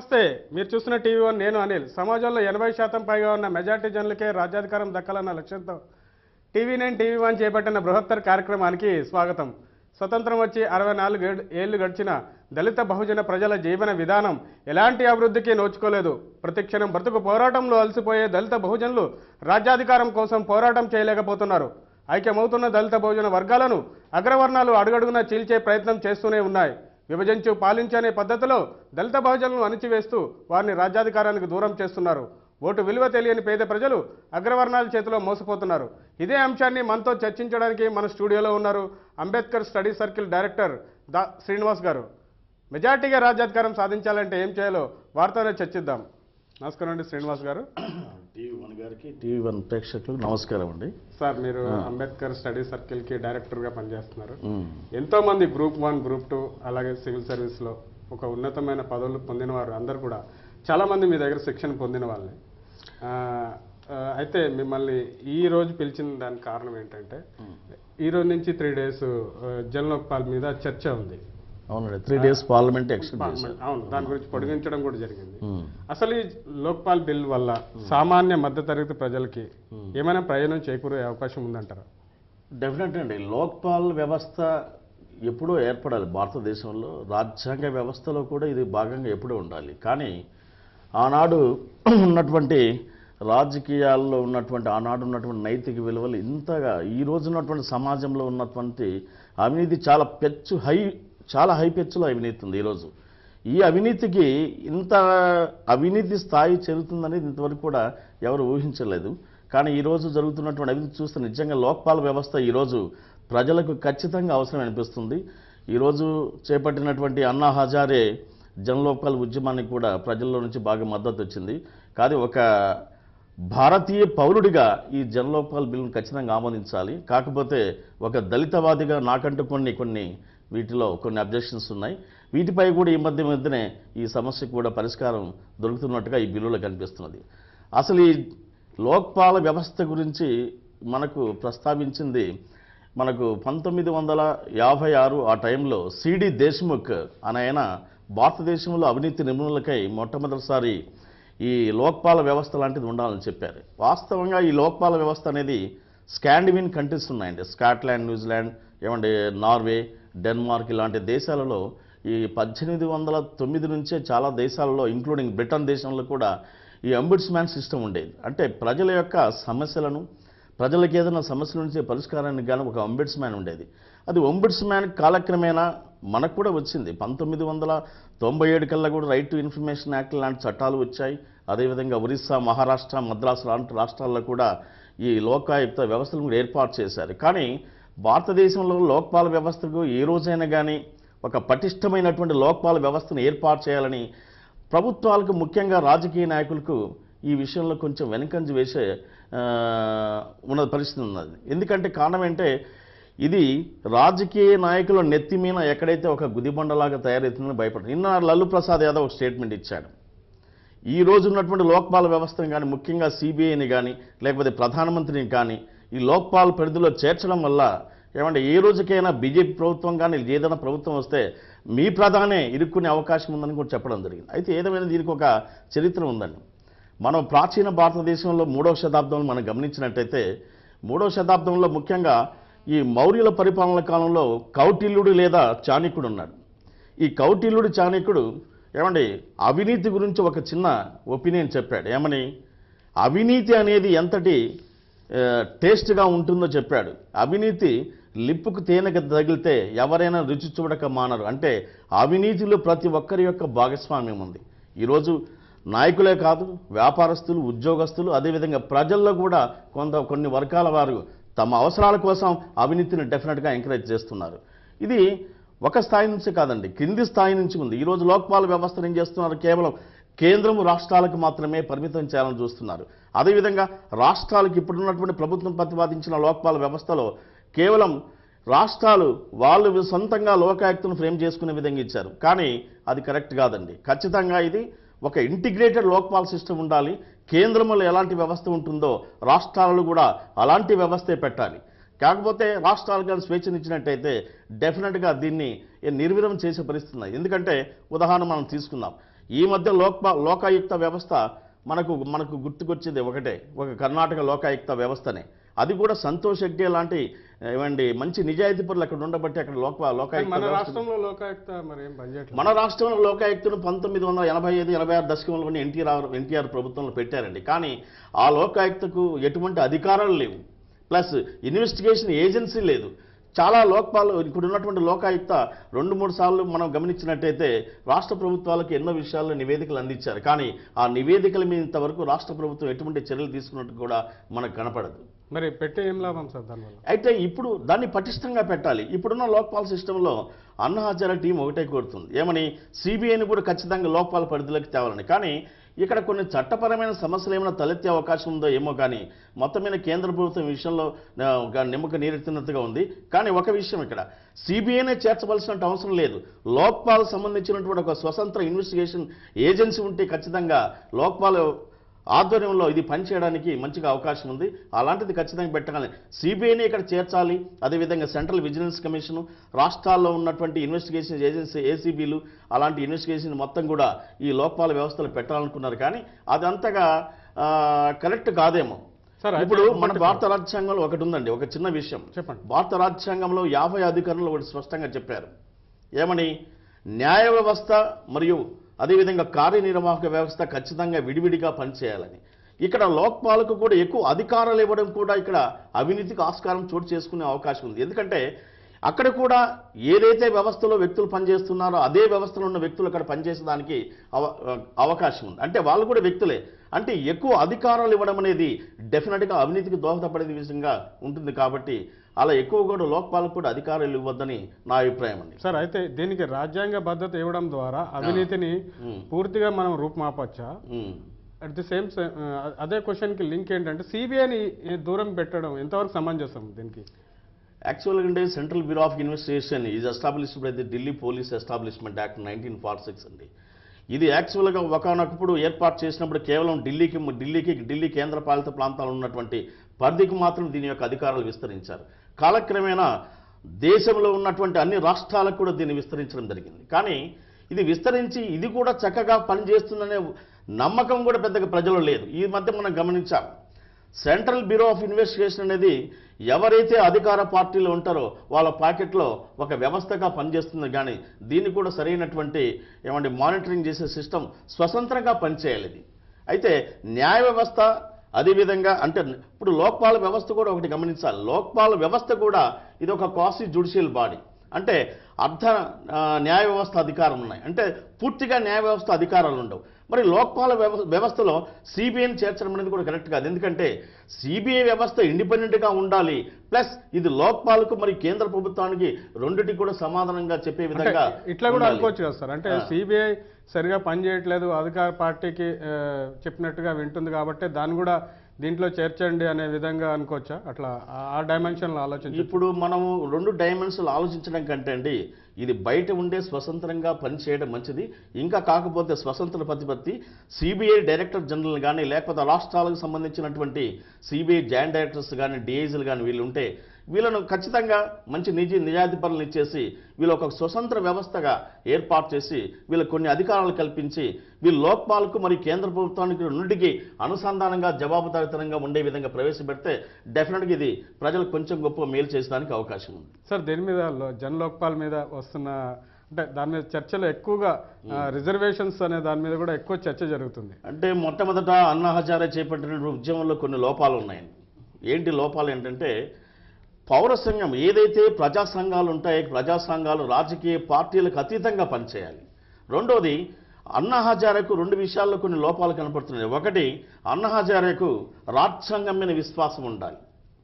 నమస్తే మీరు చూస్తున్న టీవీ వన్ నేను అనిల్ సమాజంలో ఎనభై శాతం పైగా ఉన్న మెజార్టీ జనులకే రాజ్యాధికారం దక్కాలన్న లక్ష్యంతో టీవీ నైన్ టీవీ వన్ చేపట్టిన బృహత్తర కార్యక్రమానికి స్వాగతం స్వతంత్రం వచ్చి అరవై నాలుగు ఏడు- ఏళ్లు గడిచిన దళిత బహుజన ప్రజల జీవన విధానం ఎలాంటి అభివృద్ధికి నోచుకోలేదు ప్రతిక్షణం బ్రతుకు పోరాటంలో అలసిపోయే దళిత బహుజనులు రాజ్యాధికారం కోసం పోరాటం చేయలేకపోతున్నారు ఐక్యమవుతున్న దళిత బహుజన వర్గాలను అగ్రవర్ణాలు అడుగడుగునా చీల్చే ప్రయత్నం చేస్తూనే ఉన్నాయి విభజించు పాలించు అనే పద్ధతిలో దళిత బహుజనులను అణిచివేస్తూ వారిని రాజ్యాధికారానికి దూరం చేస్తున్నారు ఓటు విలువ తెలియని పేద ప్రజలు అగ్రవర్ణాల చేతిలో మోసపోతున్నారు ఇదే అంశాన్ని మనతో చర్చించడానికి మన స్టూడియోలో ఉన్నారు అంబేద్కర్ స్టడీ సర్కిల్ డైరెక్టర్ దా శ్రీనివాస్ గారు మెజార్టీగా రాజ్యాధికారం సాధించాలంటే ఏం చేయాలో వారితోనే చర్చిద్దాం నమస్కారం అండి శ్రీనివాస్ గారు టీవీ వన్ గారికి టీవీ వన్ ప్రేక్షకులకు నమస్కారం అండి సార్ మీరు అంబేద్కర్ స్టడీ సర్కిల్కి డైరెక్టర్గా పనిచేస్తున్నారు మ్మ్. ఎంతో మంది గ్రూప్ వన్ గ్రూప్ టూ అలాగే సివిల్ సర్వీస్లో ఒక ఉన్నతమైన పదవులు పొందిన వారు అందరు కూడా చాలా మంది మీ దగ్గర శిక్షణ పొందిన వాళ్ళే ఆ, ఆ, అయితే మిమ్మల్ని ఈ రోజు పిలిచిన దానికి కారణం ఏంటంటే ఈ రోజు నుంచి త్రీ డేస్ జనలోక్పాల్ మీద చర్చ ఉంది అవునండి త్రీ డేస్ పార్లమెంట్ ఎక్స్టెండ్ చేశారు అవును దాని గురించి పొడిగించడం కూడా జరిగింది మ్మ్. అసలు ఈ లోక్పాల్ బిల్ వల్ల సామాన్య మధ్యతరగతి ప్రజలకి ఏమైనా ప్రయోజనం చేకూరే అవకాశం ఉందంటారా డెఫినెట్ అండి లోక్పాల్ వ్యవస్థ ఎప్పుడూ ఏర్పడాలి భారతదేశంలో రాజ్యాంగ వ్యవస్థలో కూడా ఇది భాగంగా ఎప్పుడూ ఉండాలి కానీ ఆనాడు ఉన్నటువంటి రాజకీయాల్లో ఉన్నటువంటి ఆనాడు ఉన్నటువంటి నైతిక విలువలు ఇంతగా ఈ రోజు ఉన్నటువంటి సమాజంలో ఉన్నటువంటి అవినీతి చాలా పెచ్చు హై చాలా హై పెచ్చులో అవినీతి ఉంది ఈరోజు ఈ అవినీతికి ఇంత అవినీతి స్థాయి చెల్లుతుందనేది ఇంతవరకు కూడా ఎవరు ఊహించలేదు కానీ ఈరోజు జరుగుతున్నటువంటి అవినీతి చూస్తే నిజంగా లోక్పాల వ్యవస్థ ఈరోజు ప్రజలకు ఖచ్చితంగా అవసరం అనిపిస్తుంది ఈరోజు చేపట్టినటువంటి అన్నా హజారే జనలోక్పాల్ ఉద్యమానికి కూడా ప్రజల్లో నుంచి బాగా మద్దతు వచ్చింది కానీ ఒక భారతీయ పౌరుడిగా ఈ జనలోక్పాల్ బిల్లును ఖచ్చితంగా ఆమోదించాలి కాకపోతే ఒక దళితవాదిగా నాకంటూ కొన్ని కొన్ని వీటిలో కొన్ని అబ్జెక్షన్స్ ఉన్నాయి వీటిపై కూడా ఈ మధ్య మధ్యనే ఈ సమస్యకు కూడా పరిష్కారం దొరుకుతున్నట్టుగా ఈ బిల్లులో కనిపిస్తున్నది అసలు ఈ లోక్పాల వ్యవస్థ గురించి మనకు ప్రస్తావించింది మనకు పంతొమ్మిది వందల యాభై ఆరు ఆ టైంలో సిడి దేశ్ముఖ్ అనే ఆయన భారతదేశంలో అవినీతి నిర్మూలనకై మొట్టమొదటిసారి ఈ లోక్పాల వ్యవస్థ లాంటిది ఉండాలని చెప్పారు వాస్తవంగా ఈ లోక్పాల వ్యవస్థ అనేది స్కాండివిన్ కంట్రీస్ ఉన్నాయండి స్కాట్లాండ్ న్యూజిలాండ్ ఏమంటే నార్వే డెన్మార్క్ ఇలాంటి దేశాలలో ఈ పద్దెనిమిది వందల తొమ్మిది నుంచే చాలా దేశాలలో ఇంక్లూడింగ్ బ్రిటన్ దేశంలో కూడా ఈ అంబుడ్స్మ్యాన్ సిస్టమ్ ఉండేది అంటే ప్రజల యొక్క సమస్యలను ప్రజలకు ఏదైనా సమస్యల నుంచి పరిష్కారానికి గాను ఒక అంబుడ్స్మ్యాన్ ఉండేది అది అంబుడ్స్మ్యాన్ కాలక్రమేణా మనకు కూడా వచ్చింది పంతొమ్మిది వందల తొంభై ఏడు కల్లా కూడా రైట్ టు ఇన్ఫర్మేషన్ యాక్ట్ లాంటి చట్టాలు వచ్చాయి అదేవిధంగా ఒరిస్సా మహారాష్ట్ర మద్రాసు లాంటి రాష్ట్రాల్లో కూడా ఈ లోకాయుక్త వ్యవస్థలను కూడా ఏర్పాటు చేశారు కానీ భారతదేశంలో లోక్పాల వ్యవస్థకు ఏ రోజైనా కానీ ఒక పటిష్టమైనటువంటి లోక్పాల వ్యవస్థను ఏర్పాటు చేయాలని ప్రభుత్వాలకు ముఖ్యంగా రాజకీయ నాయకులకు ఈ విషయంలో కొంచెం వెనకంజ వేసే ఆ, ఉన్న పరిస్థితి ఉన్నది ఎందుకంటే కారణం ఏంటంటే ఇది రాజకీయ నాయకుల నెత్తి మీద ఎక్కడైతే ఒక గుదిబండలాగా తయారవుతుందని భయపడరు నిన్న లల్లు ప్రసాద్ యాదవ్ ఒక స్టేట్మెంట్ ఇచ్చాడు ఈ రోజు ఉన్నటువంటి లోక్పాల్ వ్యవస్థను కానీ ముఖ్యంగా సిబిఐని కానీ లేకపోతే ప్రధానమంత్రిని కానీ ఈ లోక్పాల్ పరిధిలో చేర్చడం వల్ల ఏమంటే ఏ రోజుకైనా బీజేపీ ప్రభుత్వం కానీ ఏదైనా ప్రభుత్వం వస్తే మీ ప్రధానే ఇరుక్కునే అవకాశం ఉందని కూడా చెప్పడం జరిగింది అయితే ఏదేమైనా దీనికి ఒక చరిత్ర ఉందండి మనం ప్రాచీన భారతదేశంలో మూడవ శతాబ్దంలో మనం గమనించినట్టయితే మూడవ శతాబ్దంలో ముఖ్యంగా ఈ మౌర్యుల పరిపాలన కాలంలో కౌటిల్యుడు లేదా చాణక్యుడు ఉన్నాడు ఈ కౌటిల్యుడు చాణక్యుడు ఏమండి అవినీతి గురించి ఒక చిన్న ఒపీనియన్ చెప్పాడు ఏమని అవినీతి అనేది ఎంతటి ఆ, టేస్ట్గా ఉంటుందో చెప్పాడు అవినీతి లిప్పుకు తేనెక తగిలితే ఎవరైనా రుచి చూడక మానరు అంటే అవినీతిలో ప్రతి ఒక్కరి యొక్క భాగస్వామ్యం ఉంది ఈరోజు నాయకులే కాదు వ్యాపారస్తులు ఉద్యోగస్తులు అదేవిధంగా ప్రజల్లో కూడా కొంత కొన్ని వర్గాల వారు తమ అవసరాల కోసం అవినీతిని డెఫినెట్గా ఎంకరేజ్ చేస్తున్నారు ఇది ఒక స్థాయి నుంచి కాదండి కింది స్థాయి నుంచి ఉంది ఈరోజు లోక్పాల వ్యవస్థను ఏం చేస్తున్నారు కేవలం కేంద్రం రాష్ట్రాలకు మాత్రమే పరిమితం చేయాలని చూస్తున్నారు అదేవిధంగా రాష్ట్రాలకు ఇప్పుడున్నటువంటి ప్రభుత్వం ప్రతిపాదించిన లోక్పాల వ్యవస్థలో కేవలం రాష్ట్రాలు వాళ్ళు సొంతంగా లోకాయుక్తను ఫ్రేమ్ చేసుకునే విధంగా ఇచ్చారు కానీ అది కరెక్ట్ కాదండి ఖచ్చితంగా ఇది ఒక ఇంటిగ్రేటెడ్ లోక్పాల్ సిస్టమ్ ఉండాలి కేంద్రంలో ఎలాంటి వ్యవస్థ ఉంటుందో రాష్ట్రాలలో కూడా అలాంటి వ్యవస్థే పెట్టాలి కాకపోతే రాష్ట్రాలకు కానీ స్వేచ్ఛనిచ్చినట్టయితే డెఫినెట్గా దీన్ని నిర్వీర్యం చేసే పరిస్థితి ఉంది ఎందుకంటే ఉదాహరణ మనం తీసుకుందాం ఈ మధ్య లోక లోకాయుక్త వ్యవస్థ మనకు మనకు గుర్తుకొచ్చేది ఒకటే ఒక కర్ణాటక లోకాయుక్త వ్యవస్థనే అది కూడా సంతోష్ హెగ్డే లాంటి ఏమండి మంచి నిజాయితీ పరులు అక్కడ ఉండబట్టి అక్కడ లోక కానీ లోకాయుక్త మన వ్యవస్థ- రాష్ట్రంలో లోకాయుక్త మరి ఏం పనిచేయట్లేదు మన రాష్ట్రంలో లోకాయుక్తను పంతొమ్మిది వందల ఎనభై ఐదు ఎనభై ఆరు దశకంలోని ఎన్టీఆర్ ఎన్టీఆర్ ప్రభుత్వంలో పెట్టారండి కానీ ఆ లోకాయుక్తకు ఎటువంటి అధికారాలు లేవు ప్లస్ ఇన్వెస్టిగేషన్ ఏజెన్సీ లేదు చాలా లోక్పాల్ ఇప్పుడు ఉన్నటువంటి లోకాయుక్త రెండు మూడు సార్లు మనం గమనించినట్టయితే రాష్ట్ర ప్రభుత్వాలకు ఎన్నో విషయాల్లో నివేదికలు అందించారు కానీ ఆ నివేదికల మీద ఇంతవరకు రాష్ట్ర ప్రభుత్వం ఎటువంటి చర్యలు తీసుకున్నట్టు కూడా మనకు కనపడదు మరి పెట్టి ఏం లాభం సార్ దానివల్ల అయితే ఇప్పుడు దాన్ని పటిష్టంగా పెట్టాలి ఇప్పుడున్న లోక్పాల్ సిస్టంలో అన్న హజారా టీం ఒకటే కోరుతుంది ఏమని సిబిఐని కూడా ఖచ్చితంగా లోక్పాల్ పరిధిలోకి తేవాలని కానీ ఇక్కడ కొన్ని చట్టపరమైన సమస్యలు ఏమైనా తలెత్తే అవకాశం ఉందో ఏమో కానీ మొత్తం మీద కేంద్ర ప్రభుత్వం ఈ విషయంలో ఆ, ఒక నిమ్మక నీరెత్తినట్టుగా ఉంది కానీ ఒక విషయం ఇక్కడ సిబిఐనే చేర్చవలసిన అవసరం లేదు లోక్పాల్ సంబంధించినటువంటి ఒక స్వతంత్ర ఇన్వెస్టిగేషన్ ఏజెన్సీ ఉంటే ఖచ్చితంగా లోక్పాల్ ఆధ్వర్యంలో ఇది పనిచేయడానికి మంచిగా అవకాశం ఉంది అలాంటిది ఖచ్చితంగా పెట్టాలి సిబిఐని ఇక్కడ చేర్చాలి అదేవిధంగా సెంట్రల్ విజిలెన్స్ కమిషన్ రాష్ట్రాల్లో ఉన్నటువంటి ఇన్వెస్టిగేషన్ ఏజెన్సీ ఏసీబీలు అలాంటి ఇన్వెస్టిగేషన్ మొత్తం కూడా ఈ లోక్పాల వ్యవస్థలు పెట్టాలనుకున్నారు కానీ అది అంతగా ఆ, కరెక్ట్ కాదేమో సార్ అయితే ఇప్పుడు మన ఒకటి- భారత రాజ్యాంగంలో ఒకటి ఉందండి ఒక చిన్న విషయం చెప్పండి భారత రాజ్యాంగంలో యాభై అధికారులు ఒకటి స్పష్టంగా చెప్పారు ఏమని న్యాయ వ్యవస్థ మరియు అదేవిధంగా కార్యనిర్వాహక వ్యవస్థ ఖచ్చితంగా విడివిడిగా పనిచేయాలని ఇక్కడ లోక్పాలకు కూడా ఎక్కువ అధికారాలు ఇవ్వడం కూడా ఇక్కడ అవినీతికి ఆస్కారం చోటు చేసుకునే అవకాశం ఉంది ఎందుకంటే అక్కడ కూడా ఏదైతే వ్యవస్థలో వ్యక్తులు పనిచేస్తున్నారో అదే వ్యవస్థలో ఉన్న వ్యక్తులు అక్కడ పనిచేసేదానికి అవ అవకాశం ఉంది అంటే వాళ్ళు కూడా వ్యక్తులే అంటే ఎక్కువ అధికారాలు ఇవ్వడం అనేది డెఫినెట్గా అవినీతికి దోహదపడే విషయంగా ఉంటుంది కాబట్టి అలా ఎక్కువ కూడా లోక్పాలకు కూడా అధికారాలు ఇవ్వద్దని నా అభిప్రాయం అండి సార్ అయితే దీనికి రాజ్యాంగ భద్రత ఇవ్వడం ద్వారా అవినీతిని ఉమ్, పూర్తిగా మనం రూపుమాపచ్చా ఉమ్. అట్ ది సేమ్ అదే క్వశ్చన్కి లింక్ ఏంటంటే సిబిఐని దూరం పెట్టడం ఎంతవరకు సమంజసం దీనికి యాక్చువల్గా అంటే central bureau of investigation is established by the Delhi police establishment act nineteen forty six అండి ఇది యాక్చువల్గా ఒకనొకప్పుడు ఏర్పాటు చేసినప్పుడు కేవలం ఢిల్లీకి ఢిల్లీకి ఢిల్లీ కేంద్ర పాలిత ప్రాంతాల్లో ఉన్నటువంటి పరిధికి మాత్రం దీని యొక్క అధికారాలు విస్తరించారు కాలక్రమేణా దేశంలో ఉన్నటువంటి అన్ని రాష్ట్రాలకు కూడా దీన్ని విస్తరించడం జరిగింది కానీ ఇది విస్తరించి ఇది కూడా చక్కగా పనిచేస్తుందనే నమ్మకం కూడా పెద్దగా ప్రజలు లేదు ఈ మధ్య మనం గమనించాం సెంట్రల్ బ్యూరో ఆఫ్ ఇన్వెస్టిగేషన్ అనేది ఎవరైతే అధికార పార్టీలో ఉంటారో వాళ్ళ పాకెట్లో ఒక వ్యవస్థగా పనిచేస్తుంది కానీ దీన్ని కూడా సరైనటువంటి ఏమంటే మానిటరింగ్ చేసే సిస్టమ్ స్వతంత్రంగా పనిచేయాలి ఇది అయితే న్యాయ వ్యవస్థ అదేవిధంగా అంటే ఇప్పుడు లోక్పాల వ్యవస్థ కూడా ఒకటి గమనించాలి లోక్పాల వ్యవస్థ కూడా ఇది ఒక కాసి జుడిషియల్ బాడీ అంటే అర్ధ ఆ, న్యాయ వ్యవస్థ అధికారం ఉన్నాయి అంటే పూర్తిగా న్యాయ వ్యవస్థ అధికారాలు ఉండవు మరి లోక్పాల వ్యవ- వ్యవస్థలో సిబిఐని చేర్చడం అనేది కూడా కరెక్ట్ కాదు ఎందుకంటే సిబిఐ వ్యవస్థ ఇండిపెండెంట్గా ఉండాలి ప్లస్ ఇది లోక్పాలకు మరి కేంద్ర ప్రభుత్వానికి రెండిటికి కూడా సమాధానంగా చెప్పే అంటే విధంగా ఇట్లా కూడా ఉండాలి. అనుకోవచ్చు కదా సార్ అంటే ఆ. సిబిఐ సరిగా పనిచేయట్లేదు అధికార పార్టీకి ఆ, చెప్పినట్టుగా వింటుంది కాబట్టి దాన్ని కూడా దీంట్లో చేర్చండి అనే విధంగా అనుకోవచ్చా అట్లా ఆ- ఆ డైమెన్షన్లో ఆలోచించి ఇప్పుడు మనము రెండు డైమెన్షన్లు ఆలోచించడం కంటే అండి ఇది బయట ఉండే స్వతంత్రంగా పనిచేయడం మంచిది ఇంకా కాకపోతే స్వతంత్ర ప్రతిపత్తి సిబిఐ డైరెక్టర్ జనరల్ కానీ లేకపోతే రాష్ట్రాలకు సంబంధించినటువంటి సిబిఐ జాయింట్ డైరెక్టర్స్ కానీ డిఐజీలు కానీ వీళ్ళు ఉంటే వీళ్ళను ఖచ్చితంగా మంచి నిజ నిజాయితీ పనులు ఇచ్చేసి వీళ్ళు ఒక స్వతంత్ర వ్యవస్థగా ఏర్పాటు చేసి వీళ్ళకి కొన్ని అధికారాలు కల్పించి వీళ్ళు లోక్పాలకు మరియు కేంద్ర ప్రభుత్వానికి రెండింటికి అనుసంధానంగా జవాబుదారితనంగా ఉండే విధంగా ప్రవేశపెడితే డెఫినెట్గా ఇది ప్రజలకు కొంచెం గొప్ప మేలు చేసేదానికి అవకాశం ఉంది సార్ దీని మీద లో- జన్ లోక్పాల్ మీద వస్తున్న అంటే దాని మీద చర్చలు ఎక్కువగా రిజర్వేషన్స్ అనే దాని మీద కూడా ఎక్కువ చర్చ జరుగుతుంది అంటే మొట్టమొదట అన్నా హజారే చేపట్టిన ఉద్యమంలో కొన్ని లోపాలు ఉన్నాయండి ఏంటి లోపాలు ఏంటంటే పౌర సంఘం ఏదైతే ప్రజా సంఘాలు ఉంటాయో ప్రజా సంఘాలు రాజకీయ పార్టీలకు అతీతంగా పనిచేయాలి రెండోది అన్నా హజారేకు రెండు విషయాల్లో కొన్ని లోపాలు కనపడుతున్నాయి ఒకటి అన్నా హజారేకు రాజ్యాంగం మీద విశ్వాసం ఉండాలి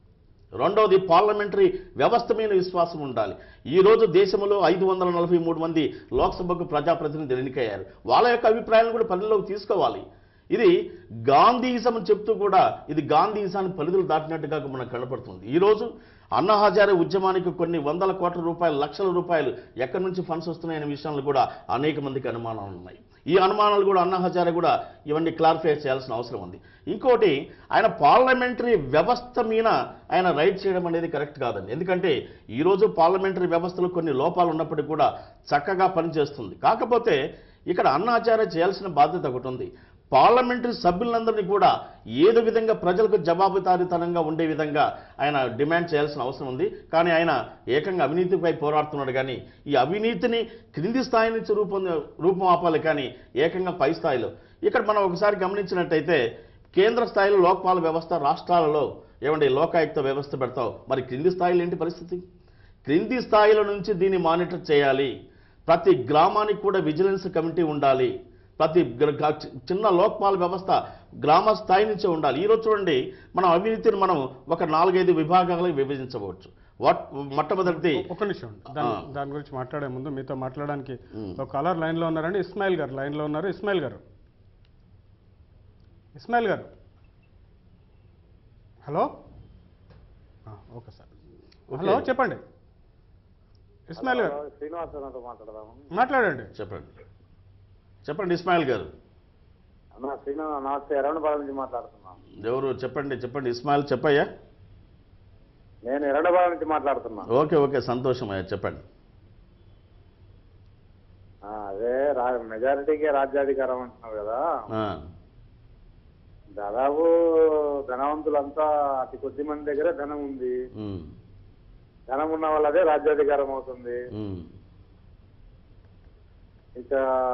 రెండవది పార్లమెంటరీ వ్యవస్థ మీద విశ్వాసం ఉండాలి ఈ రోజు దేశంలో ఐదు వందల నలభై మూడు మంది లోక్సభకు ప్రజాప్రతినిధులు ఎన్నికయ్యారు వాళ్ళ యొక్క అభిప్రాయాలను కూడా పరిధిలోకి తీసుకోవాలి ఇది గాంధీయిజం అని చెప్తూ కూడా ఇది గాంధీయిజాన్ని పరిధులు దాటినట్టుగా మనకు కనపడుతుంది ఈరోజు అన్నా హజారే ఉద్యమానికి కొన్ని వందల కోట్ల రూపాయలు లక్షల రూపాయలు ఎక్కడి నుంచి ఫండ్స్ వస్తున్నాయనే విషయంలో కూడా అనేక మందికి అనుమానాలు ఉన్నాయి ఈ అనుమానాలు కూడా అన్నా హజారే కూడా ఇవన్నీ క్లారిఫై చేయాల్సిన అవసరం ఉంది ఇంకోటి ఆయన పార్లమెంటరీ వ్యవస్థ మీద ఆయన రైట్ చేయడం అనేది కరెక్ట్ కాదండి ఎందుకంటే ఈరోజు పార్లమెంటరీ వ్యవస్థలో కొన్ని లోపాలు ఉన్నప్పటికీ కూడా చక్కగా పనిచేస్తుంది కాకపోతే ఇక్కడ అన్నాచార్య చేయాల్సిన బాధ్యత ఒకటి ఉంది పార్లమెంటరీ సభ్యులందరినీ కూడా ఏదో విధంగా ప్రజలకు జవాబుదారీతనంగా ఉండే విధంగా ఆయన డిమాండ్ చేయాల్సిన అవసరం ఉంది కానీ ఆయన ఏకంగా అవినీతిపై పోరాడుతున్నాడు కానీ ఈ అవినీతిని క్రింది స్థాయి నుంచి రూపొంద రూపం ఆపాలి కానీ ఏకంగా పై స్థాయిలో ఇక్కడ మనం ఒకసారి గమనించినట్టయితే కేంద్ర స్థాయిలో లోక్పాల వ్యవస్థ రాష్ట్రాలలో ఏమండి లోకాయుక్త వ్యవస్థ పెడతావు మరి క్రింది స్థాయిలో ఏంటి పరిస్థితి క్రింది స్థాయిలో నుంచి దీన్ని మానిటర్ చేయాలి ప్రతి గ్రామానికి కూడా విజిలెన్స్ కమిటీ ఉండాలి ప్రతి గ్ర- గ- చిన్న లోక్పాల్ వ్యవస్థ గ్రామ స్థాయి నుంచే ఉండాలి ఈరోజు చూడండి మనం అవినీతిని మనం ఒక నాలుగైదు విభాగాలకు విభజించవచ్చు వాట్ మొట్టమొదటిది ఒక్క నిమిషం దాని ఆ. దాని గురించి మాట్లాడే ముందు మీతో మాట్లాడడానికి ఉమ్. ఒక కలర్ లైన్లో ఉన్నారండి ఇస్మాయిల్ గారు లైన్లో ఉన్నారు ఇస్మాయిల్ గారు ఇస్మాయిల్ గారు హలో ఆ, ఓకే సార్ ఓకే. హలో చెప్పండి ఇస్మాయిల్ గారు శ్రీనివాసరావుతో మాట్లాడదాము మాట్లాడండి చెప్పండి చెప్పండి ఇస్మాయిల్ గారు అన్న శ్రీనివాస నమస్తే ఎర్రగొండపాలెం నుంచి మాట్లాడుతున్నాను ఎవరు చెప్పండి చెప్పండి ఇస్మాయిల్ చెప్పయ్యా నేను ఎర్రగొండపాలెం నుంచి మాట్లాడుతున్నా ఓకే ఓకే సంతోషం అయ్యా చెప్పండి ఆ, అదే రా మెజారిటీకి రాజ్యాధికారం అంటున్నారు కదా ఆ, దాదాపు ధనవంతులంతా అతి కొద్ది మంది దగ్గర ధనం ఉంది ఉమ్, ధనం ఉన్న వాళ్ళదే రాజ్యాధికారం అవుతుంది ఉమ్. ఇక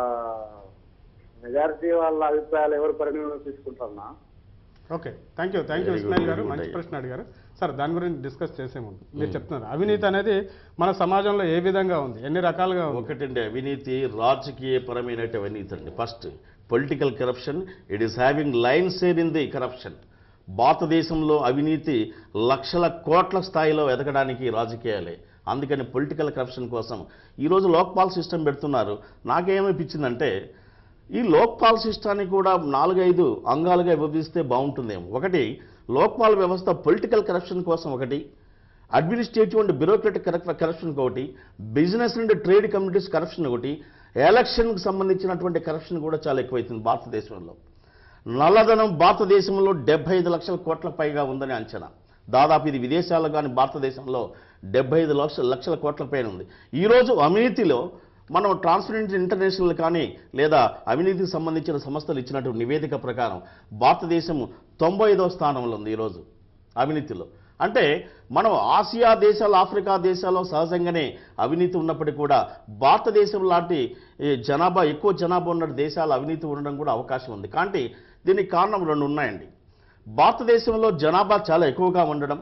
మెజారిటీ వాళ్ళ అభిప్రాయాలు ఎవరు పరిగణలో తీసుకుంటున్నా okay thank you thank you Very good, Ismail very garu good మంచి అయ్యా. ప్రశ్న అడిగారు సార్ దాని గురించి డిస్కస్ చేసే ముందు మీరు చెప్తున్నారు అవినీతి అనేది మన సమాజంలో ఏ విధంగా ఉంది ఎన్ని రకాలుగా ఉంది ఒకటండి అవినీతి రాజకీయ పరమైన అవినీతి అండి first political corruption it is having lion share in the corruption భారతదేశంలో అవినీతి లక్షల కోట్ల స్థాయిలో ఎదగడానికి రాజకీయాలే అందుకని పొలిటికల్ కరప్షన్ కోసం ఈరోజు లోక్పాల్ సిస్టమ్ పెడుతున్నారు నాకేమనిపించిందంటే ఈ లోక్పాల్ సిస్టాన్ని కూడా నాలుగైదు అంగాలుగా విభజిస్తే బాగుంటుందేమో ఒకటి లోక్పాల్ వ్యవస్థ పొలిటికల్ కరప్షన్ కోసం ఒకటి అడ్మినిస్ట్రేటివ్ అండ్ బ్యూరోక్రటిక్ కరప్షన్ ఒకటి business and trade communities corruption ఒకటి ఎలక్షన్కి సంబంధించినటువంటి కరప్షన్ కూడా చాలా ఎక్కువైతుంది భారతదేశంలో నల్లధనం భారతదేశంలో డెబ్బై ఐదు లక్షల కోట్ల పైగా ఉందని అంచనా దాదాపు ఇది విదేశాల్లో కానీ భారతదేశంలో డెబ్బై ఐదు లక్షల లక్షల కోట్ల పైన ఉంది ఈరోజు అవినీతిలో మనం ట్రాన్స్పరెంట్ ఇంటర్నేషనల్ కానీ లేదా అవినీతికి సంబంధించిన సంస్థలు ఇచ్చినటువంటి నివేదిక ప్రకారం భారతదేశం తొంభై ఐదవ స్థానంలో ఉంది ఈరోజు అవినీతిలో అంటే మనం ఆసియా దేశాలు ఆఫ్రికా దేశాల్లో సహజంగానే అవినీతి ఉన్నప్పటికీ కూడా భారతదేశం లాంటి ఈ జనాభా ఎక్కువ జనాభా ఉన్న దేశాలు అవినీతి ఉండడం కూడా అవకాశం ఉంది కాబట్టి దీనికి కారణం రెండు ఉన్నాయండి భారతదేశంలో జనాభా చాలా ఎక్కువగా ఉండడం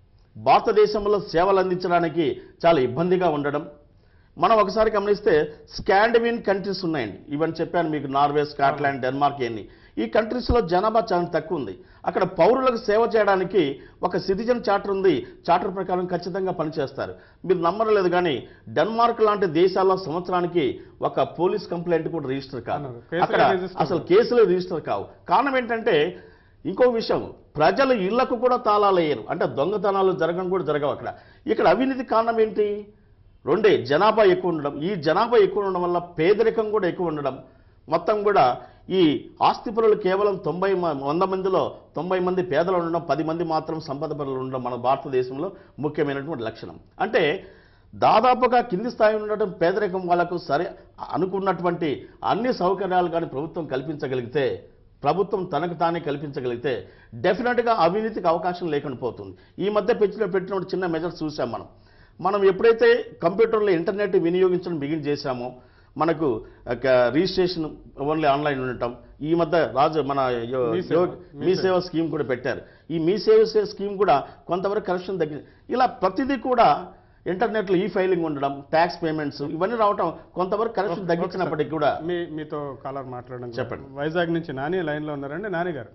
భారతదేశంలో సేవలు అందించడానికి చాలా ఇబ్బందిగా ఉండడం మనం ఒకసారి గమనిస్తే స్కాండివిన్ కంట్రీస్ ఉన్నాయండి ఇవన్నీ చెప్పాను మీకు నార్వే స్కాట్లాండ్ డెన్మార్క్ ఇవన్నీ ఈ కంట్రీస్లో జనాభా చాలా తక్కువ ఉంది అక్కడ పౌరులకు సేవ చేయడానికి ఒక సిటిజన్ చార్టర్ ఉంది చార్టర్ ప్రకారం ఖచ్చితంగా పనిచేస్తారు మీరు నమ్మరలేదు కానీ డెన్మార్క్ లాంటి దేశాల్లో సంవత్సరానికి ఒక పోలీస్ కంప్లైంట్ కూడా రిజిస్టర్ కాదు అవును. కేసులే అక్కడ రిజిస్టర్ అసలు కేసులు రిజిస్టర్ కావు కారణం ఏంటంటే ఇంకో విషయం ప్రజలు ఇళ్లకు కూడా తాళాలు వేయరు అంటే దొంగతనాలు జరగడం కూడా జరగవు అక్కడ ఇక్కడ అవినీతి కారణం ఏంటి రెండే జనాభా ఎక్కువ ఉండడం ఈ జనాభా ఎక్కువ ఉండడం వల్ల పేదరికం కూడా ఎక్కువ ఉండడం మొత్తం కూడా ఈ ఆస్తి పరులు కేవలం తొంభై మ- వంద మందిలో తొంభై మంది పేదలు ఉండడం పది మంది మాత్రం సంపద పరులు ఉండడం మన భారతదేశంలో ముఖ్యమైనటువంటి లక్షణం అంటే దాదాపుగా కింది స్థాయి ఉండటం పేదరికం వాళ్ళకు సరే అనుకున్నటువంటి అన్ని సౌకర్యాలు కానీ ప్రభుత్వం కల్పించగలిగితే ప్రభుత్వం తనకు తానే కల్పించగలిగితే డెఫినెట్గా అవినీతికి అవకాశం లేకుండా పోతుంది ఈ మధ్య పెట్టిన పెట్టిన చిన్న మెజర్స్ చూసాం మనం మనం ఎప్పుడైతే కంప్యూటర్లో ఇంటర్నెట్ వినియోగించడం బిగిన్ చేశామో మనకు ఒక రిజిస్ట్రేషన్ ఓన్లీ ఆన్లైన్ ఉండటం ఈ మధ్య రాజు మన యో- మీ సేవ, యో- మీ మీ సేవ. సేవ స్కీమ్ కూడా పెట్టారు ఈ మీ సేవ సే- స్కీమ్ కూడా కొంతవరకు కరప్షన్ తగ్గింది ఇలా ప్రతిదీ కూడా ఇంటర్నెట్లో ఈ ఫైలింగ్ ఉండడం ట్యాక్స్ పేమెంట్స్ ఇవన్నీ రావటం కొంతవరకు కరప్షన్ తగ్గించినప్పటికీ కూడా మీ మీతో కాలర్ మాట్లాడడం చెప్పండి. వైజాగ్ నుంచి నాని లైన్లో ఉన్నారండి నాని గారు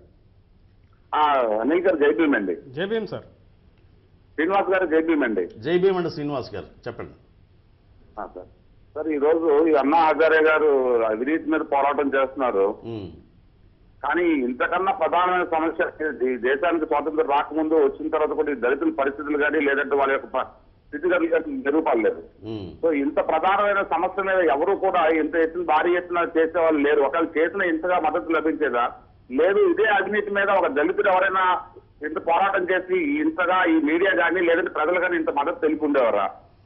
అనిల్ గారు జైపీఎం అండి జై భీమ్ సార్ శ్రీనివాస్ గారు జైపీఎం అండి జై భీమ్ అండ్ శ్రీనివాస్ గారు చెప్పండి ఆ, సార్ సార్ ఈ రోజు ఈ అన్నా హజారే గారు అవినీతి మీద పోరాటం చేస్తున్నారు ఉమ్, కానీ ఇంతకన్నా ప్రధానమైన సమస్య ఈ దేశానికి స్వాతంత్రం రాకముందు వచ్చిన తర్వాత కూడా ఈ దళితుల పరిస్థితులు కానీ లేదంటే వాళ్ళ యొక్క ప- స్థితిగతులు కానీ మెరుగుపడలేదు ఉమ్, సో ఇంత ప్రధానమైన సమస్య మీద ఎవరు కూడా ఇంత ఎత్తున భారీ ఎత్తున చేసేవాళ్ళు లేరు ఒకవేళ చేసిన ఇంతగా మద్దతు లభించేదా లేదు ఇదే అవినీతి మీద ఒక దళితుడు ఎవరైనా ఇంత పోరాటం చేసి ఇంతగా ఈ మీడియా కానీ లేదంటే ప్రజలు కానీ ఇంత మద్దతు తెలిపి ఉండేవారా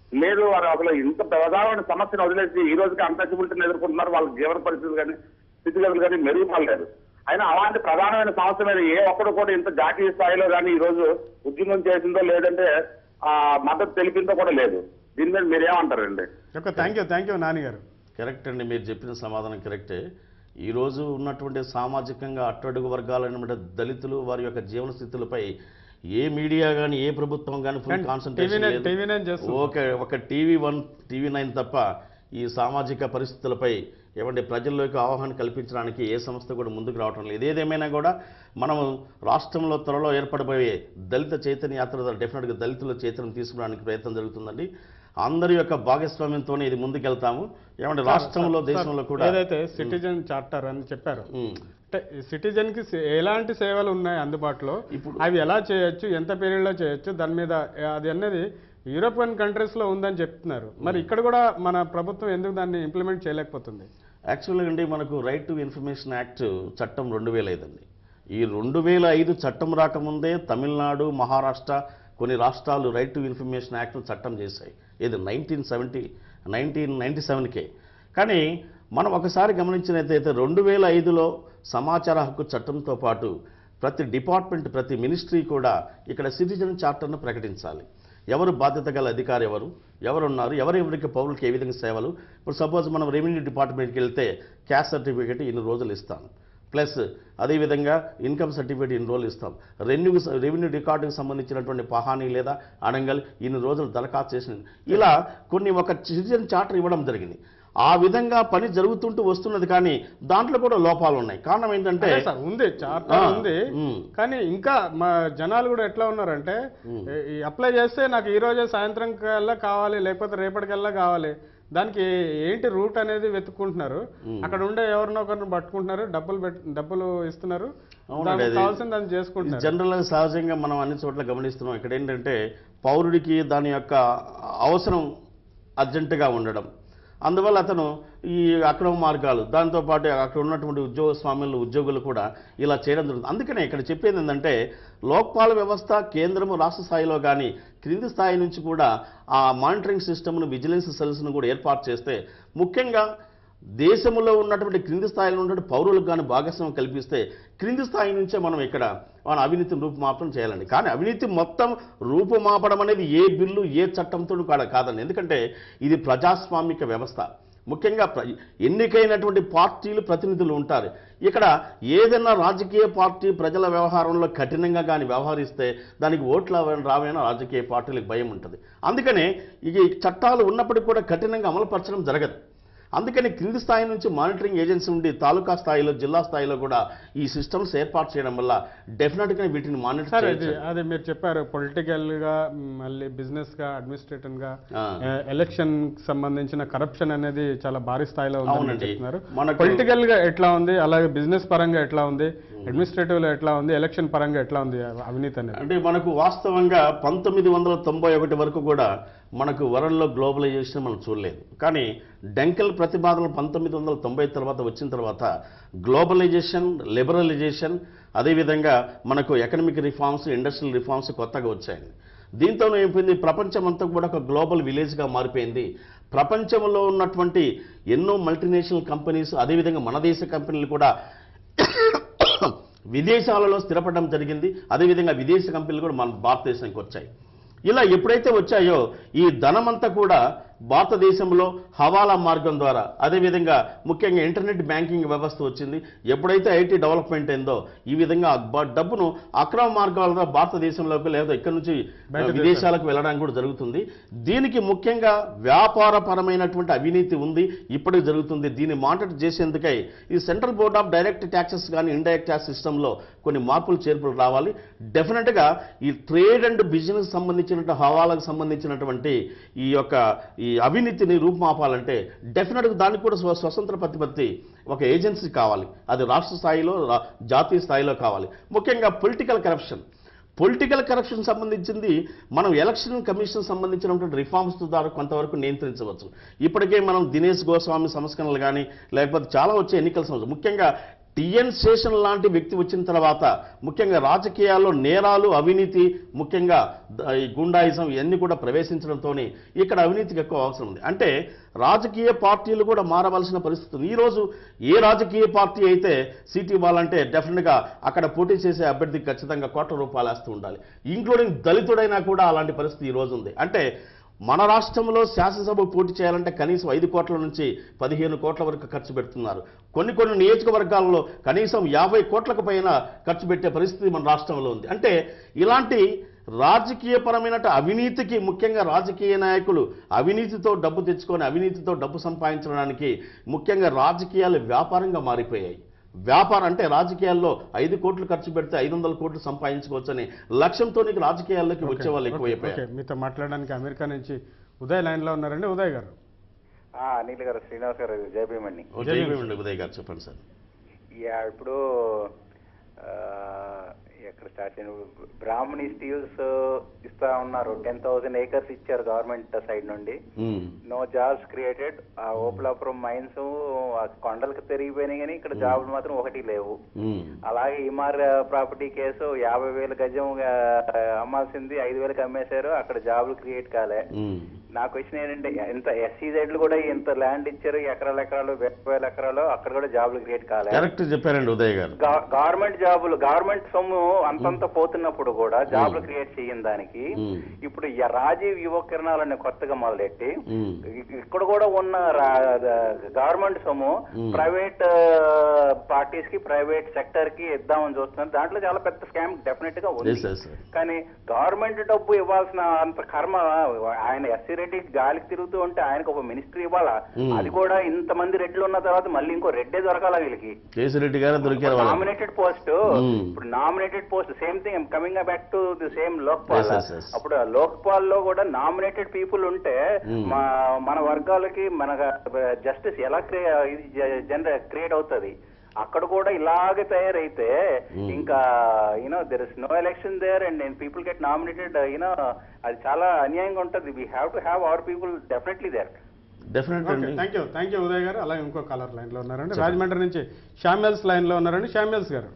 లేదు వారు అసలు ఇంత ప్రధానమైన సమస్యను వదిలేసి ఈ రోజుకి అన్టచబిలిటీని ఎదుర్కొంటున్నారు వాళ్ళ జీవన పరిస్థితులు కానీ స్థితిగతులు కానీ మెరుగుపడలేదు అయినా అలాంటి ప్రధానమైన సమస్య మీద ఏ ఒక్కడు కూడా ఇంత జాతీయ స్థాయిలో కానీ ఈ రోజు ఉద్యమం చేసిందో లేదంటే ఆ మద్దతు తెలిపిందో కూడా లేదు దీని మీద మీరేమంటారండి okay thank you thank you Nani garu correct అండి మీరు చెప్పిన సమాధానం కరెక్టే ఈరోజు ఉన్నటువంటి సామాజికంగా అట్టడుగు వర్గాలైన దళితులు వారి యొక్క జీవన స్థితులపై ఏ మీడియా కానీ ఏ ప్రభుత్వం కానీ ఫుల్ కానీ కాన్సన్ట్రేషన్ TV9 TV9 చేస్తుంది. ఓకే ఒక టీవీ వన్ టీవీ నైన్ తప్ప ఈ సామాజిక పరిస్థితులపై ఏమంటే ప్రజల్లోకి అవగాహన కల్పించడానికి ఏ సంస్థ కూడా ముందుకు రావటం లేదు ఏదేమైనా కూడా మనము రాష్ట్రంలో త్వరలో ఏర్పడబోయే దళిత చైతన్య యాత్ర ద్వారా డెఫినెట్గా దళితుల చైతన్యం తీసుకురావడానికి ప్రయత్నం జరుగుతుందండి అందరి యొక్క భాగస్వామ్యంతోనే ఇది ముందుకెళ్తాము ఏమంటే రాష్ట్రంలో సార్, దేశంలో కూడా ఏదైతే సిటిజన్ చార్టర్ అని చెప్పారు ఉమ్, అంటే సిటిజన్ కి సే- ఎలాంటి సేవలు ఉన్నాయి అందుబాటులో ఇప్పుడు- అవి ఎలా చేయొచ్చు ఎంత పీరియడ్ లో చేయొచ్చు దాని మీద ఏ, అది అనేది యూరోపియన్ కంట్రీస్ లో ఉందని చెప్తున్నారు మరి ఇక్కడ కూడా మన ప్రభుత్వం ఎందుకు దాన్ని ఇంప్లిమెంట్ చేయలేకపోతుంది యాక్చువల్గా అండి మనకు రైట్ టు ఇన్ఫర్మేషన్ యాక్ట్ చట్టం రెండు వేల ఐదు అండి ఈ రెండు వేల ఐదు చట్టం రాకముందే తమిళనాడు మహారాష్ట్ర కొన్ని రాష్ట్రాలు రైట్ టు ఇన్ఫర్మేషన్ యాక్ట్ చట్టం చేశాయి ఇది నైన్టీన్ సెవెంటీ నైన్టీన్ నైంటీ సెవెన్కే కానీ మనం ఒకసారి గమనించినట్లయితే రెండు వేల ఐదులో సమాచార హక్కు చట్టంతో పాటు ప్రతి డిపార్ట్మెంట్ ప్రతి మినిస్ట్రీ కూడా ఇక్కడ సిటిజన్ చార్టర్ను ప్రకటించాలి ఎవరు బాధ్యత గల అధికారి ఎవరు ఎవరున్నారు ఎవరెవరికి పౌరులకు ఏ విధంగా సేవలు ఇప్పుడు సపోజ్ మనం రెవెన్యూ డిపార్ట్మెంట్కి వెళ్తే క్యాస్ట్ సర్టిఫికేట్ ఇన్ని రోజులు ఇస్తాం ప్లస్ అదేవిధంగా ఇన్కమ్ సర్టిఫికేట్ ఇన్ని రోజులు ఇస్తాం రెన్యూ రెవెన్యూ రికార్డుకి సంబంధించినటువంటి పహాని లేదా అడంగల్ ఇన్ని రోజులు దరఖాస్తు చేసిన ఇలా కొన్ని ఒక సిటిజన్ చార్టర్ ఇవ్వడం జరిగింది ఆ విధంగా పని జరుగుతుంటూ వస్తున్నది కానీ దాంట్లో కూడా లోపాలు ఉన్నాయి కారణం ఏంటంటే అదే సార్ ఉంది చార్టర్ ఆ, ఉంది ఉమ్. కానీ ఇంకా మా జనాలు కూడా ఎట్లా ఉన్నారంటే ఈ అప్లై చేస్తే నాకు ఈ రోజే సాయంత్రం కల్లా కావాలి లేకపోతే రేపటికల్లా కావాలి దానికి ఏంటి రూట్ అనేది వెతుక్కుంటున్నారు అక్కడ ఉండే ఎవరినో ఒకరిని పట్టుకుంటున్నారు డబ్బులు పెట్ డబ్బులు ఇస్తున్నారు అవునండి, దానికి అది- కావాల్సింది దాన్ని చేసుకుంటున్నారు జనరల్గా సహజంగా మనం అన్ని చోట్ల గమనిస్తున్నాం ఇక్కడ ఏంటంటే పౌరుడికి దాని యొక్క అవసరం అర్జెంటుగా ఉండడం అందువల్ల అతను ఈ అక్రమ మార్గాలు దాంతోపాటు అక్కడ ఉన్నటువంటి ఉద్యోగ స్వామ్యులు ఉద్యోగులు కూడా ఇలా చేయడం జరుగుతుంది అందుకనే ఇక్కడ చెప్పేది ఏంటంటే లోక్పాల వ్యవస్థ కేంద్రము రాష్ట్ర స్థాయిలో కానీ క్రింది స్థాయి నుంచి కూడా ఆ మానిటరింగ్ సిస్టమ్ను విజిలెన్స్ సెల్స్ను కూడా ఏర్పాటు చేస్తే ముఖ్యంగా దేశంలో ఉన్నటువంటి క్రింది స్థాయిలో ఉన్నటువంటి పౌరులకు కానీ భాగస్వామ్యం కల్పిస్తే క్రింది స్థాయి నుంచే మనం ఇక్కడ మన అవినీతిని రూపుమాపడం చేయాలండి కానీ అవినీతి మొత్తం రూపుమాపడం అనేది ఏ బిల్లు ఏ చట్టంతో కాడ కాదండి ఎందుకంటే ఇది ప్రజాస్వామిక వ్యవస్థ ముఖ్యంగా ప్ర- ఎన్నికైనటువంటి పార్టీలు ప్రతినిధులు ఉంటారు ఇక్కడ ఏదైనా రాజకీయ పార్టీ ప్రజల వ్యవహారంలో కఠినంగా కానీ వ్యవహరిస్తే దానికి ఓట్లు అవ- రావైనా రాజకీయ పార్టీలకు భయం ఉంటుంది అందుకనే ఇక ఈ చట్టాలు ఉన్నప్పటికీ కూడా కఠినంగా అమలుపరచడం జరగదు అందుకని క్రింది స్థాయి నుంచి మానిటరింగ్ ఏజెన్సీ ఉండి తాలూకా స్థాయిలో జిల్లా స్థాయిలో కూడా ఈ సిస్టమ్స్ ఏర్పాటు చేయడం వల్ల డెఫినెట్గా వీటిని మానిటర్ సార్ అది చేయొచ్చు అది మీరు చెప్పారు పొలిటికల్ గా మళ్ళీ బిజినెస్ గా అడ్మినిస్ట్రేటివ్ గా ఆ. ఎలక్షన్ సంబంధించిన కరప్షన్ అనేది చాలా భారీ స్థాయిలో ఉందని అవునండి. చెప్తున్నారు మనకు- పొలిటికల్ గా ఎట్లా ఉంది అలాగే బిజినెస్ పరంగా ఎట్లా ఉంది అడ్మినిస్ట్రేటివ్ లో ఎట్లా ఉంది ఎలక్షన్ పరంగా ఎట్లా ఉంది అవినీతి అనేది అంటే మనకు వాస్తవంగా పంతొమ్మిది వందల తొంభై ఒకటి వరకు కూడా మనకు వరల్డ్లో గ్లోబలైజేషన్ మనం చూడలేదు కానీ డెంకల్ ప్రతిపాదనలు పంతొమ్మిది వందల తొంభై తర్వాత వచ్చిన తర్వాత గ్లోబలైజేషన్ లిబరలైజేషన్ అదేవిధంగా మనకు ఎకనమిక్ రిఫార్మ్స్ ఇండస్ట్రియల్ రిఫార్మ్స్ కొత్తగా వచ్చాయి దీంతో ఏమైపోయింది ప్రపంచం అంతా కూడా ఒక గ్లోబల్ విలేజ్గా మారిపోయింది ప్రపంచంలో ఉన్నటువంటి ఎన్నో మల్టీనేషనల్ కంపెనీస్ అదేవిధంగా మన దేశ కంపెనీలు కూడా విదేశాలలో స్థిరపడడం జరిగింది అదేవిధంగా విదేశీ కంపెనీలు కూడా మన భారతదేశానికి వచ్చాయి ఇలా ఎప్పుడైతే వచ్చాయో ఈ ధనమంతా కూడా భారతదేశంలో హవాలా మార్గం ద్వారా అదేవిధంగా ముఖ్యంగా ఇంటర్నెట్ బ్యాంకింగ్ వ్యవస్థ వచ్చింది ఎప్పుడైతే ఐటీ డెవలప్మెంట్ అయిందో ఈ విధంగా బ- డబ్బును అక్రమ మార్గాల ద్వారా భారతదేశంలోకి లేదా ఇక్కడ నుంచి బయట విదేశాలకు వెళ్ళడానికి కూడా జరుగుతుంది దీనికి ముఖ్యంగా వ్యాపారపరమైనటువంటి అవినీతి ఉంది ఇప్పటికి జరుగుతుంది దీన్ని మానిటర్ చేసేందుకై ఈ central board of direct taxes కానీ ఇండైరెక్ట్ ట్యాక్స్ సిస్టంలో కొన్ని మార్పులు చేర్పులు రావాలి డెఫినెట్గా ఈ ట్రేడ్ అండ్ బిజినెస్ సంబంధించిన హవాలకు సంబంధించినటువంటి ఈ యొక్క ఈ అవినీతిని రూపుమాపాలంటే డెఫినెట్గా దానికి కూడా స్వ- స్వతంత్ర ప్రతిపత్తి ఒక ఏజెన్సీ కావాలి అది రాష్ట్ర స్థాయిలో రా- జాతీయ స్థాయిలో కావాలి ముఖ్యంగా పొలిటికల్ కరప్షన్ పొలిటికల్ కరప్షన్ సంబంధించింది మనం ఎలక్షన్ కమిషన్ సంబంధించినటువంటి రిఫార్మ్స్ ద్వారా కొంతవరకు నియంత్రించవచ్చు ఇప్పటికే మనం దినేష్ గోస్వామి సంస్కరణలు కానీ లేకపోతే చాలా వచ్చే ఎన్నికల సంస్థ ముఖ్యంగా టిఎన్ శేషన్ లాంటి వ్యక్తి వచ్చిన తర్వాత ముఖ్యంగా రాజకీయాల్లో నేరాలు అవినీతి ముఖ్యంగా ద- ఈ గుండాయిజం ఇవన్నీ కూడా ప్రవేశించడంతో ఇక్కడ అవినీతికి ఎక్కువ అవసరం ఉంది అంటే రాజకీయ పార్టీలు కూడా మారవలసిన పరిస్థితి ఉంది ఈరోజు ఏ రాజకీయ పార్టీ అయితే సీట్ ఇవ్వాలంటే డెఫినెట్గా అక్కడ పోటీ చేసే అభ్యర్థికి ఖచ్చితంగా కోట్ల రూపాయలు వేస్తూ ఉండాలి ఇంక్లూడింగ్ దళితుడైనా కూడా అలాంటి పరిస్థితి ఈ రోజు ఉంది అంటే మన రాష్ట్రంలో శాసనసభ పోటీ చేయాలంటే కనీసం ఐదు కోట్ల నుంచి పదిహేను కోట్ల వరకు ఖర్చు పెడుతున్నారు కొన్ని కొన్ని నియోజకవర్గాల్లో కనీసం యాభై కోట్లకు పైన ఖర్చు పెట్టే పరిస్థితి మన రాష్ట్రంలో ఉంది అంటే ఇలాంటి రాజకీయపరమైన అవినీతికి ముఖ్యంగా రాజకీయ నాయకులు అవినీతితో డబ్బు తెచ్చుకొని అవినీతితో డబ్బు సంపాదించడానికి ముఖ్యంగా రాజకీయాలు వ్యాపారంగా మారిపోయాయి వ్యాపారం అంటే రాజకీయాల్లో ఐదు కోట్లు ఖర్చు పెడితే ఐదు వందల కోట్లు సంపాదించుకోవచ్చని లక్ష్యంతో నీకు రాజకీయాల్లోకి వచ్చే వాళ్ళు ఓకే, ఎక్కువైపోయారు ఓకే మీతో మాట్లాడడానికి అమెరికా నుంచి ఉదయ్ లైన్లో ఉన్నారండి ఉదయ్ గారు ఆ, అనిల్ గారు శ్రీనివాస్ గారు జయభీమండి ఓ, జై భీమ్ ఉదయ్ గారు చెప్పండి సార్ యా ఇప్పుడు ఆ, ఎక్కడ స్టార్ట్ చేయను బ్రాహ్మణి స్టీల్స్ ఇస్తా ఉన్నారు టెన్ థౌసండ్ ఏకర్స్ ఇచ్చారు గవర్నమెంట్ సైడ్ నుండి ఉమ్, నో జాబ్స్ క్రియేటెడ్ ఆ ఓపులాపురం మైన్స్ ఆ కొండలకు తిరిగిపోయినాయి కానీ ఇక్కడ జాబులు మాత్రం ఒకటి లేవు ఉమ్, అలాగే ఈమార్ ప్రాపర్టీ కేసు యాభై వేల గజం ఆ, అమ్మాల్సింది ఐదు వేలకు అమ్మేశారు అక్కడ జాబులు క్రియేట్ కాలే ఉమ్, నా క్వశ్చన్ ఏంటంటే ఎంత ఎస్సీజెడ్లు కూడా ఇంత ల్యాండ్ ఇచ్చారు ఎకరాల ఎకరాలు వేల వేల ఎకరాలు అక్కడ కూడా జాబులు క్రియేట్ కాలే కరెక్ట్ చెప్పారండి ఉదయ్ గారు గా- గవర్నమెంట్ జాబులు గవర్నమెంట్ సొమ్ము అంతంత పోతున్నప్పుడు కూడా జాబులు క్రియేట్ చేయని దానికి ఉమ్, ఇప్పుడు ఈ రాజీవ్ యువ కిరణాలని కొత్తగా మొదలెట్టి ఉమ్, ఇ- ఇక్కడ కూడా ఉన్న గవర్నమెంట్ సొమ్ము Hmm. ప్రైవేట్ పార్టీస్ కి ప్రైవేట్ సెక్టర్ కి ఇద్దామని చూస్తున్నారు దాంట్లో చాలా పెద్ద స్కామ్ డెఫినెట్ గా ఉంది yes, yes, sir. కానీ గవర్నమెంట్ డబ్బు ఇవ్వాల్సిన అంత కర్మ ఆయన ఎస్సీ రెడ్డి గాలికి తిరుగుతూ ఉంటే ఆయనకు ఒక మినిస్ట్రీ ఇవ్వాలా Hmm. అది కూడా ఇంత మంది రెడ్లు ఉన్న తర్వాత మళ్ళీ ఇంకో రెడ్డే దొరకాల వీళ్ళకి కేసిరెడ్డి గారు దొరికారు వాళ్ళు నామినేటెడ్ పోస్ట్ Hmm. ఇప్పుడు nominated post same thing coming back to the same Lokpal Yes, yes, yes. అప్పుడు లోక్పాల్ లో కూడా నామినేటెడ్ పీపుల్ ఉంటే Hmm. మా మన వర్గాలకి మన జస్టిస్ ఎలా జనరేట్ క్రియేట్ అవుతుంది అక్కడ కూడా ఇలాగే తయారైతే Hmm. ఇంకా you know there is no election there and people get nominated you know అది చాలా అన్యాయంగా ఉంటుంది we have to have our people definitely there definite okay అండి thank you thank you Uday garu అలాగే ఇంకో కలర్ లైన్లో ఉన్నారండి రాజమండ్రి నుంచి షామ్యల్స్ లైన్లో ఉన్నారండి షామ్యల్స్ గారు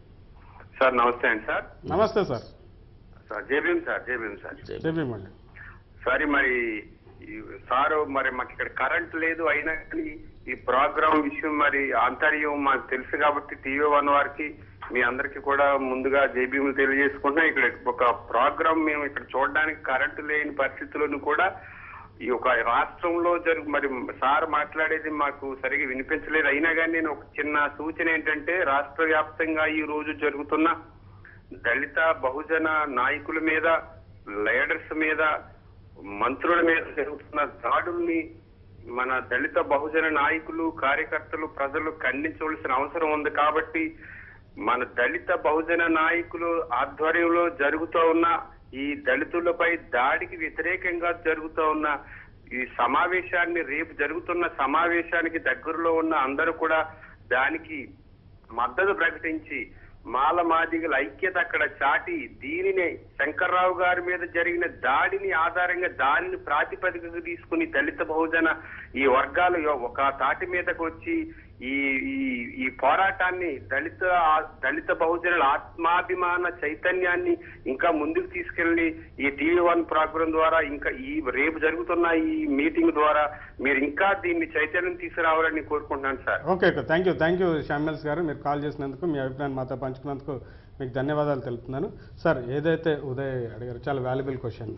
సార్ నమస్తే అండి సార్ నమస్తే sir sir JBM sir JBM sir చెప్పివ్వండి సారీ మరి ఈ సారు మరి మాకు ఇక్కడ కరెంట్ లేదు అయినా కానీ ఈ ప్రోగ్రామ్ విషయం మరి ఆంతర్యం మాకు తెలుసు కాబట్టి టీవీ వన్ వారికి మీ అందరికీ కూడా ముందుగా జేబీఎం తెలియజేసుకుంటున్నాం ఇక్కడ ఒక ప్రోగ్రామ్ మేము ఇక్కడ చూడడానికి కరెంటు లేని పరిస్థితులను కూడా ఈ ఒక రాష్ట్రంలో జరుగు మరి సార్ మాట్లాడేది మాకు సరిగా వినిపించలేదు అయినా కానీ నేను ఒక చిన్న సూచన ఏంటంటే రాష్ట్ర వ్యాప్తంగా ఈ రోజు జరుగుతున్న దళిత బహుజన నాయకుల మీద లీడర్స్ మీద మంత్రుల మీద జరుగుతున్న దాడుల్ని మన దళిత బహుజన నాయకులు కార్యకర్తలు ప్రజలు ఖండించవలసిన అవసరం ఉంది కాబట్టి మన దళిత బహుజన నాయకులు ఆధ్వర్యంలో జరుగుతూ ఉన్న ఈ దళితులపై దాడికి వ్యతిరేకంగా జరుగుతూ ఉన్న ఈ సమావేశాన్ని రేపు జరుగుతున్న సమావేశానికి దగ్గరలో ఉన్న అందరూ కూడా దానికి మద్దతు ప్రకటించి మాల మాదిగల ఐక్యత అక్కడ చాటి దీనిని శంకర్రావు గారి మీద జరిగిన దాడిని ఆధారంగా దానిని ప్రాతిపదికగా తీసుకుని దళిత బహుజన ఈ వర్గాలు ఒక తాటి మీదకు వచ్చి ఈ ఈ ఈ పోరాటాన్ని దళిత దళిత బహుజనుల ఆత్మాభిమాన చైతన్యాన్ని ఇంకా ముందుకు తీసుకెళ్లి ఈ టీవీ వన్ ప్రోగ్రాం ద్వారా ఇంకా ఈ రేపు జరుగుతున్న ఈ మీటింగ్ ద్వారా మీరు ఇంకా దీన్ని చైతన్యం తీసుకురావాలని కోరుకుంటున్నాను sir okay okay thank you thank you Samuels garu మీరు కాల్ చేసినందుకు మీ అభిప్రాయం మాతో పంచుకున్నందుకు మీకు ధన్యవాదాలు తెలుపుతున్నాను సార్ ఏదైతే ఉదయ్ అడిగారు చాలా వాల్యుబుల్ క్వశ్చన్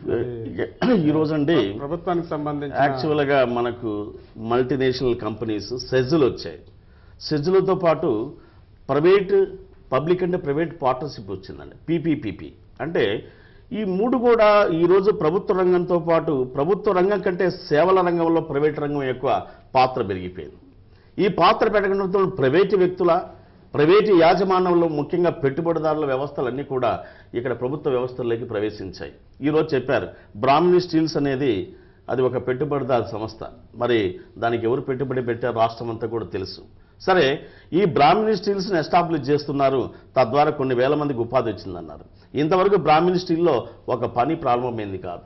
ఈ రోజండి ప్రభుత్వానికి సంబంధించి యాక్చువల్గా మనకు మల్టీనేషనల్ కంపెనీస్ సెజ్లు వచ్చాయి సెజ్లతో పాటు ప్రైవేట్ పబ్లిక్ అంటే ప్రైవేట్ పార్ట్నర్షిప్ వచ్చిందండి పీపీపీపీ అంటే ఈ మూడు కూడా ఈరోజు ప్రభుత్వ రంగంతో పాటు ప్రభుత్వ రంగం కంటే సేవల రంగంలో ప్రైవేట్ రంగం ఎక్కువ పాత్ర పెరిగిపోయింది ఈ పాత్ర పెరగడంతో ప్రైవేటు వ్యక్తుల ప్రైవేటు యాజమాన్యంలో ముఖ్యంగా పెట్టుబడిదారుల వ్యవస్థలన్నీ కూడా ఇక్కడ ప్రభుత్వ వ్యవస్థల్లోకి ప్రవేశించాయి ఈరోజు చెప్పారు బ్రాహ్మణి స్టీల్స్ అనేది అది ఒక పెట్టుబడిదారు సంస్థ మరి దానికి ఎవరు పెట్టుబడి పెట్టారు రాష్ట్రం అంతా కూడా తెలుసు సరే ఈ బ్రాహ్మణి స్టీల్స్ని ఎస్టాబ్లిష్ చేస్తున్నారు తద్వారా కొన్ని వేల మందికి ఉపాధి వచ్చిందన్నారు ఇంతవరకు బ్రాహ్మణి స్టీల్లో ఒక పని ప్రారంభమైంది కాదు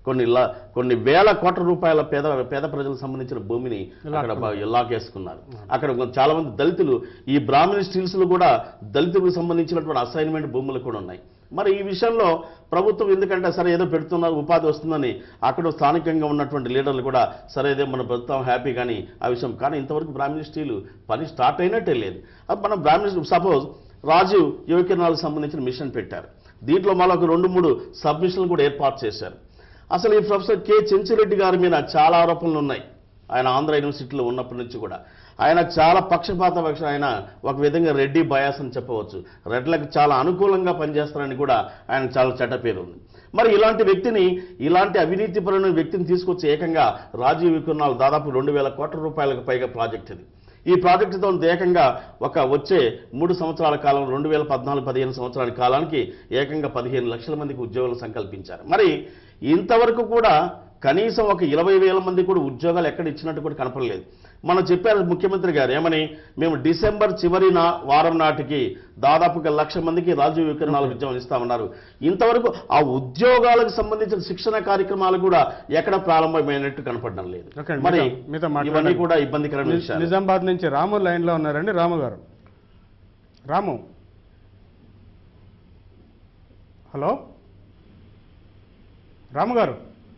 కొన్ని లా- కొన్ని వేల కోట్ల రూపాయల పేద పేద ప్రజలకు సంబంధించిన భూమిని అక్కడ బా- లాగేసుకున్నారు అక్కడ కొంత- చాలా మంది దళితులు ఈ బ్రాహ్మణ స్టీల్స్ లో కూడా దళితులకు సంబంధించినటువంటి అసైన్మెంట్ భూములు కూడా ఉన్నాయి మరి ఈ విషయంలో ప్రభుత్వం ఎందుకంటే సరే ఏదో పెడుతున్నారు ఉపాధి వస్తుందని అక్కడ స్థానికంగా ఉన్నటువంటి లీడర్లు కూడా సరే ఇదే మన ప్రభుత్వం హ్యాపీ కానీ ఆ విషయం కానీ ఇంతవరకు బ్రాహ్మణ స్టీలు పని స్టార్ట్ అయినట్టే లేదు అది మనం బ్రాహ్మణ సపోజ్ రాజు యువకిరణాలకు సంబంధించిన మిషన్ పెట్టారు దీంట్లో మళ్ళీ ఒక రెండు మూడు సబ్మిషన్లు కూడా ఏర్పాటు చేశారు అసలు ఈ ప్రొఫెసర్ కె చెంచిరెడ్డి గారి మీద చాలా ఆరోపణలు ఉన్నాయి ఆయన ఆంధ్ర యూనివర్సిటీలో ఉన్నప్పటి నుంచి కూడా ఆయన చాలా పక్షపాత పక్ష ఆయన ఒక విధంగా రెడ్డి బయాస్ అని చెప్పవచ్చు రెడ్లకు చాలా అనుకూలంగా పనిచేస్తారని కూడా ఆయన చాలా చెడ్డ పేరు ఉంది మరి ఇలాంటి వ్యక్తిని ఇలాంటి అవినీతిపరమైన వ్యక్తిని తీసుకొచ్చి ఏకంగా రాజీవ్ వికున్నాలు దాదాపు రెండు వేల కోట్ల రూపాయలకు పైగా ప్రాజెక్ట్ ఇది ఈ ప్రాజెక్టుతో ఏకంగా ఒక వచ్చే మూడు సంవత్సరాల కాలం రెండు వేల పద్నాలుగు పదిహేను సంవత్సరాల కాలానికి ఏకంగా పదిహేను లక్షల మందికి ఉద్యోగాలు సంకల్పించారు మరి ఇంతవరకు కూడా కనీసం ఒక ఇరవై వేల మంది కూడా ఉద్యోగాలు ఎక్కడ ఇచ్చినట్టు కూడా కనపడలేదు మనం చెప్పారు ముఖ్యమంత్రి గారు ఏమని మేము డిసెంబర్ చివరి నా వారం నాటికి దాదాపుగా లక్ష మందికి రాజీవ్ వికరణాలకు ఉద్యోగం ఇస్తామన్నారు ఇంతవరకు ఆ ఉద్యోగాలకు సంబంధించిన శిక్షణ కార్యక్రమాలు కూడా ఎక్కడ ప్రారంభమైనట్టు కనపడడం లేదు ఓకే అండి, మరి మీతో- మీతో మాట్లాడండి. ఇవన్నీ కూడా ఇబ్బందికరమైన విషయాలు నిజామాబాద్ నుంచి రాము లైన్లో ఉన్నారండి రాము గారు రాము హలో రాము గారు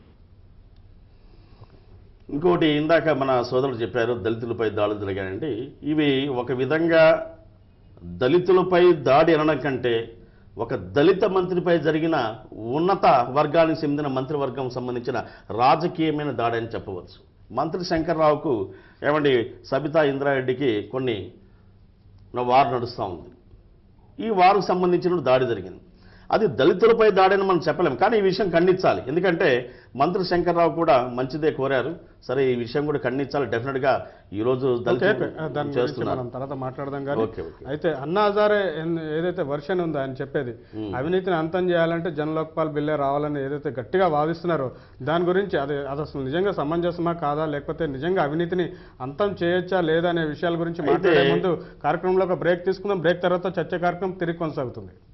ఇంకోటి ఇందాక మన సోదరుడు చెప్పారు దళితులపై దాడులు జరిగాయండి ఇవి ఒక విధంగా దళితులపై దాడి అనడం కంటే ఒక దళిత మంత్రిపై జరిగిన ఉన్నత వర్గానికి చెందిన మంత్రివర్గం సంబంధించిన రాజకీయమైన దాడి అని చెప్పవచ్చు మంత్రి శంకర్రావుకు ఏమండి సబితా ఇంద్రారెడ్డికి కొన్ని వారు నడుస్తూ ఉంది ఈ వారికి సంబంధించిన దాడి జరిగింది అది దళితులపై దాడి అని మనం చెప్పలేం కానీ ఈ విషయం ఖండించాలి ఎందుకంటే మంత్రి శంకర్రావు కూడా మంచిదే కోరారు సరే ఈ విషయం కూడా ఖండించాలి డెఫినెట్గా ఈ రోజు ఓకే దళితులు ఓకే. దాని గురించి చేస్తున్నారు మనం తర్వాత మాట్లాడదాం కానీ ఓకే, ఓకే. అయితే అన్నా హజారే ఎన్- ఏదైతే వర్షన్ ఉందో ఆయన చెప్పేది అవినీతిని అంతం చేయాలంటే జనలోక్పాల్ బిల్లే రావాలని ఏదైతే గట్టిగా వాదిస్తున్నారో దాని గురించి అది అది అసలు నిజంగా సమంజసమా కాదా లేకపోతే నిజంగా అవినీతిని అంతం చేయొచ్చా లేదా అనే విషయాల గురించి మాట్లాడే ముందు కార్యక్రమంలో ఒక బ్రేక్ తీసుకుందాం బ్రేక్ తర్వాత చర్చ కార్యక్రమం తిరిగి కొనసాగుతుంది